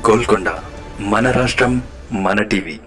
గోల్కొండ మన రాష్ట్రం మన టీవీ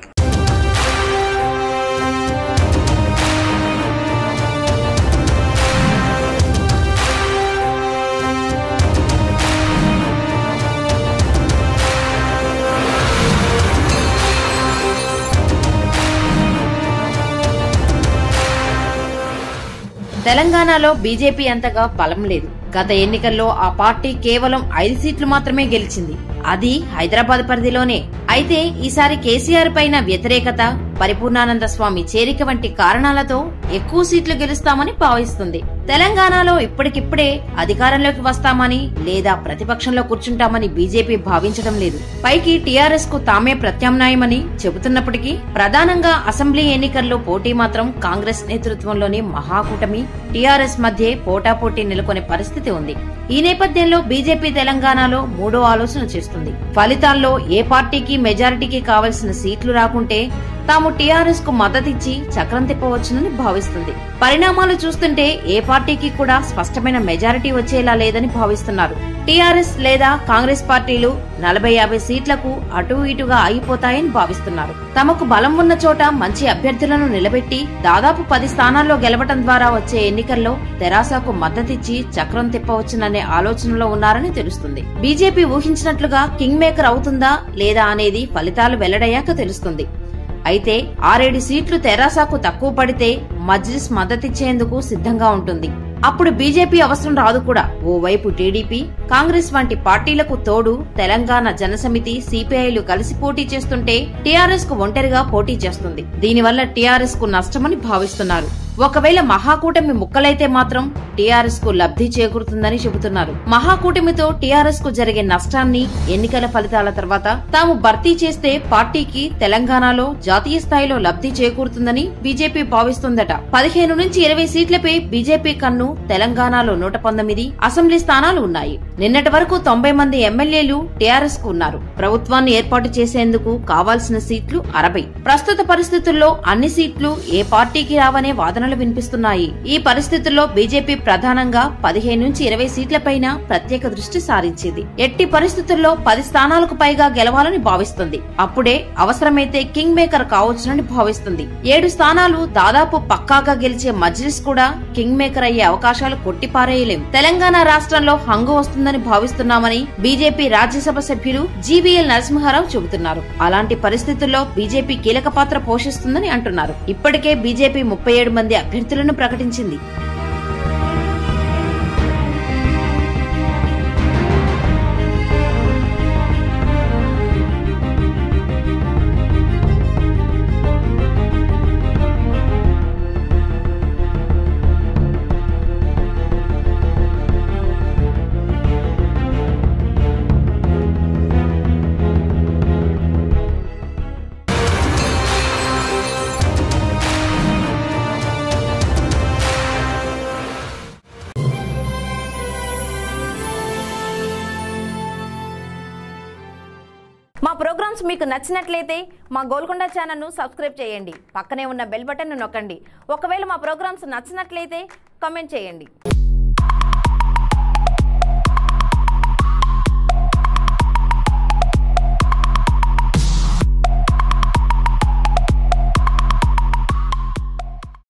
తెలంగాణలో బీజేపీ అంతగా బలం లేదు గత ఎన్నికల్లో ఆ పార్టీ కేవలం ఐదు సీట్లు మాత్రమే గెలిచింది అది హైదరాబాద్ పరిధిలోనే అయితే ఈసారి కేసీఆర్ పైన వ్యతిరేకత పరిపూర్ణానంద స్వామి చేరిక వంటి కారణాలతో ఎక్కువ సీట్లు గెలుస్తామని భావిస్తుంది తెలంగాణలో ఇప్పటికిప్పుడే అధికారంలోకి వస్తామని లేదా ప్రతిపక్షంలో కూర్చుంటామని బీజేపీ భావించడం లేదు పైకి టీఆర్ఎస్ కు తామే ప్రత్యామ్నాయమని చెబుతున్నప్పటికీ ప్రధానంగా అసెంబ్లీ ఎన్నికల్లో పోటీ మాత్రం కాంగ్రెస్ నేతృత్వంలోని మహాకూటమి టీఆర్ఎస్ మధ్య పోటాపోటీ నెలకొనే పరిస్థితి ఉంది ఈ నేపథ్యంలో బీజేపీ తెలంగాణలో మూడో ఆలోచన చేస్తుంది ఫలితాల్లో ఏ పార్టీకి మెజారిటీకి కావలసిన సీట్లు రాకుంటే తాము టీఆర్ఎస్ కు మద్దతిచ్చి చక్రం తిప్పవచ్చునని భావిస్తుంది పరిణామాలు చూస్తుంటే ఏ పార్టీకి కూడా స్పష్టమైన మెజారిటీ వచ్చేలా లేదని భావిస్తున్నారు టీఆర్ఎస్ లేదా కాంగ్రెస్ పార్టీలు నలభై యాభై సీట్లకు అటు ఇటుగా ఆగిపోతాయని భావిస్తున్నారు తమకు బలం ఉన్న చోట మంచి అభ్యర్థులను నిలబెట్టి దాదాపు పది స్థానాల్లో గెలవటం ద్వారా వచ్చే ఎన్నికల్లో తెరాసకు మద్దతిచ్చి చక్రం తిప్పవచ్చుననే ఆలోచనలో ఉన్నారని తెలుస్తుంది బీజేపీ ఊహించినట్లుగా కింగ్ మేకర్ అవుతుందా లేదా అనేది ఫలితాలు వెల్లడయ్యాక తెలుస్తుంది అయితే ఆరేడు సీట్లు తెరాసాకు తక్కువ పడితే మజ్లిస్ మద్దతిచ్చేందుకు సిద్ధంగా ఉంటుంది అప్పుడు బీజేపీ అవసరం రాదు కూడా ఓవైపు టీడీపీ కాంగ్రెస్ వంటి పార్టీలకు తోడు తెలంగాణ జనసమితి సిపిఐలు కలిసి పోటీ చేస్తుంటే టీఆర్ఎస్ కు ఒంటరిగా పోటీ చేస్తుంది దీనివల్ల టీఆర్ఎస్ కు నష్టమని భావిస్తున్నారు ఒకవేళ మహాకూటమి ముక్కలైతే మాత్రం టీఆర్ఎస్ కు లబ్ధి చేకూరుతుందని చెబుతున్నారు మహాకూటమితో టీఆర్ఎస్ కు జరిగే నష్టాన్ని ఎన్నికల ఫలితాల తర్వాత తాము భర్తీ చేస్తే పార్టీకి తెలంగాణలో జాతీయ స్థాయిలో లబ్ధి చేకూరుతుందని బీజేపీ భావిస్తుందట పదిహేను నుంచి ఇరవై సీట్లపై బీజేపీ కన్ను తెలంగాణలో నూట పంతొమ్మిది అసెంబ్లీ స్థానాలు ఉన్నాయి నిన్నటి వరకు తొంభై మంది ఎమ్మెల్యేలు టీఆర్ఎస్ కు ఉన్నారు ప్రభుత్వాన్ని ఏర్పాటు చేసేందుకు కావాల్సిన సీట్లు అరవై ప్రస్తుత పరిస్థితుల్లో అన్ని సీట్లు ఏ పార్టీకి రావనే వాదనలు వినిపిస్తున్నాయి ఈ పరిస్థితుల్లో బీజేపీ ప్రధానంగా పదిహేను నుంచి ఇరవై సీట్లపైన ప్రత్యేక దృష్టి సారించింది ఎట్టి పరిస్థితుల్లో పది స్థానాలకు పైగా గెలవాలని భావిస్తుంది అప్పుడే అవసరమైతే కింగ్ మేకర్ కావచ్చునని భావిస్తుంది ఏడు స్థానాలు దాదాపు పక్కాగా గెలిచే మజ్లిస్ కూడా కింగ్ మేకర్ అయ్యే అవకాశాలు కొట్టిపారేయలేం తెలంగాణ రాష్ట్రంలో హంగు వస్తుందని భావిస్తున్నామని బీజేపీ రాజ్యసభ సభ్యులు జీవీఎల్ నరసింహారావు చెబుతున్నారు అలాంటి పరిస్థితుల్లో బీజేపీ కీలక పాత్ర పోషిస్తుందని అంటున్నారు ఇప్పటికే బీజేపీ ముప్పై ఏడు మంది అభ్యర్థులను ప్రకటించింది మా ప్రోగ్రామ్స్ మీకు నచ్చినట్లయితే మా గోల్కొండ ఛానల్ను సబ్స్క్రైబ్ చేయండి పక్కనే ఉన్న బెల్ బటన్ను నొక్కండి ఒకవేళ మా ప్రోగ్రామ్స్ నచ్చినట్లయితే కామెంట్ చేయండి